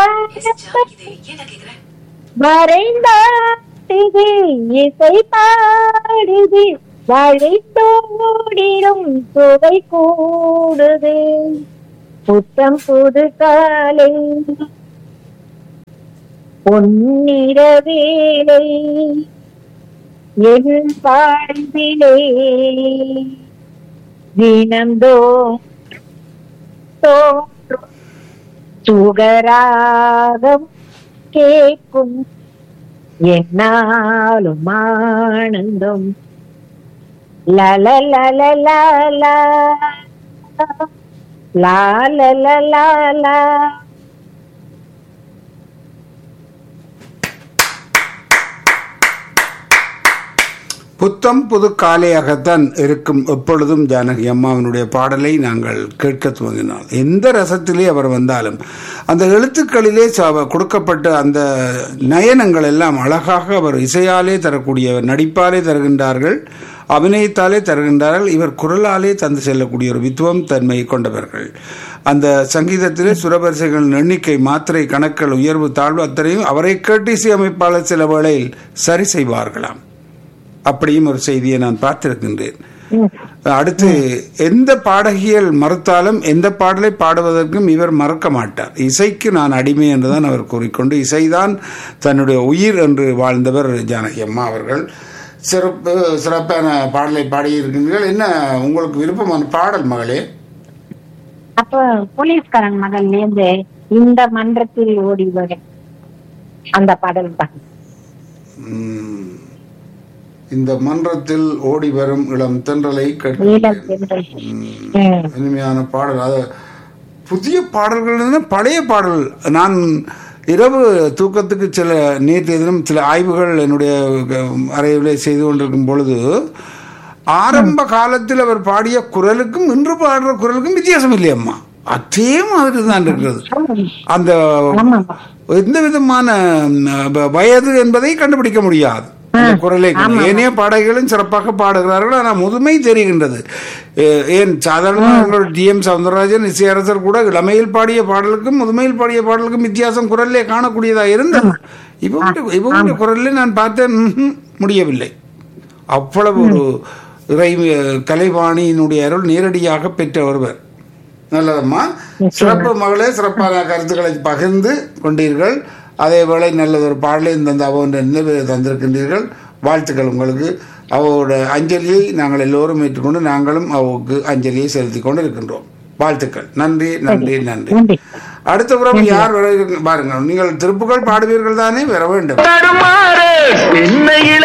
வரைந்தாடுது இசை பாடுது வழித்தோடிடும் சுவை கூடுது புத்தம் புது காலை பொன்னிற வேலை என் வாழ்விலே தினந்தோ தோன்றும் சுகராகம் கேட்கும் என்னாலும் ஆனந்தம் லல லல லா லா லா லா லா புத்தம் புது காலையாகத்தான் இருக்கும் எப்பொழுதும் ஜானகி அம்மாவினுடைய பாடலை நாங்கள் கேட்க துவங்கினோம் எந்த ரசத்திலே அவர் வந்தாலும் அந்த எழுத்துக்களிலே ச- கொடுக்கப்பட்ட அந்த நயனங்கள் எல்லாம் அழகாக அவர் இசையாலே தரக்கூடிய நடிப்பாலே தருகின்றார்கள் அபிநயத்தாலே தருகின்றார்கள் இவர் குரலாலே தந்து செல்லக்கூடிய ஒரு வித்துவம் தன்மை கொண்டவர்கள் அந்த சங்கீதத்திலே சுரவரிசைகளின் எண்ணிக்கை மாத்திரை கணக்கள் உயர்வு தாழ்வு அத்தனையும் அவரை கேட்டு இசையமைப்பாளர் சில வேளையில் சரி செய்வார்களாம் அப்படியும் ஒரு செய்தியை நான் பார்த்திருக்கின்றேன் அடுத்து எந்த பாடகியல் மறுத்தாலும் எந்த பாடலை பாடுவதற்கும் இவர் மறக்க மாட்டார் இசைக்கு நான் அடிமை என்றுதான் அவர் கூறிக்கொண்டு இசைதான் தன்னுடைய உயிர் என்று வாழ்ந்தவர் ஜானகி அம்மா அவர்கள் சிறப்பு சிறப்பான பாடலை பாடியிருக்கின்றீர்கள் என்ன உங்களுக்கு விருப்பமான பாடல் மகளே அப்ப போலீஸ்காரன் மகன்ல இருந்து இந்த மன்றத்தில் ஓடி வரும் அந்த பாடல் தான் உம், இந்த மன்றத்தில் ஓடி வரும் இளம் தென்றலை நீலம் கேட்கிறேன் தென்றல். உம். ம். இனிமையான பாடல் அது புதிய பாடல்கள் பழைய பாடல் நான் இரவு தூக்கத்துக்கு சில நேற்றைய தினம் சில ஆய்வுகள் என்னுடைய அறையில் செய்து கொண்டிருக்கும் பொழுது ஆரம்ப காலத்தில் அவர் பாடிய குரலுக்கும் இன்று பாடுற குரலுக்கும் வித்தியாசம் இல்லையம்மா அதே மாதிரி தான் இருக்கிறது அந்த ஆமா எந்த விதமான ம், வ- வயது என்பதை கண்டுபிடிக்க முடியாது அந்த குரலை கொண்டு. ஏனைய பாடகிகளும் சிறப்பாக பாடுகிறார்கள் ஆனால் முதுமை தெரிகின்றது ஏ- ஏன் சாதாரண டி எம் சவுந்தரராஜன் இசையரசர் கூட இளமையில் பாடிய பாடலுக்கும் முதுமையில் பாடிய பாடலுக்கும் வித்தியாசம் குரல்லே காணக்கூடியதா இருந்தது இவங்க இவங்களுடைய குரல்ல நான் பார்த்தேன் ம்ஹும், முடியவில்லை அவ்வளவு ஒரு இறை கலைவாணியினுடைய அருள் நேரடியாக பெற்ற ஒருவர் நல்லதம்மா சிறப்பு மகளே சிறப்பான கருத்துக்களை பகிர்ந்து கொண்டீர்கள் அதே வேளை நல்லதொரு பாடலை தந்த அவன் நினைவு தந்திருக்கின்றீர்கள் வாழ்த்துக்கள் உங்களுக்கு அவரோட அஞ்சலியை நாங்கள் எல்லோரும் ஏற்றுக்கொண்டு நாங்களும் அவருக்கு அஞ்சலியை செலுத்திக் கொண்டு இருக்கின்றோம் வாழ்த்துக்கள் நன்றி நன்றி நன்றி நன்றி அடுத்த புறம் யார் வர இருக்கு- பாருங்கள் நீங்கள் திருப்புகள் பாடுவீர்கள் தானே வர வேண்டும் தடுமாறு என்னையில்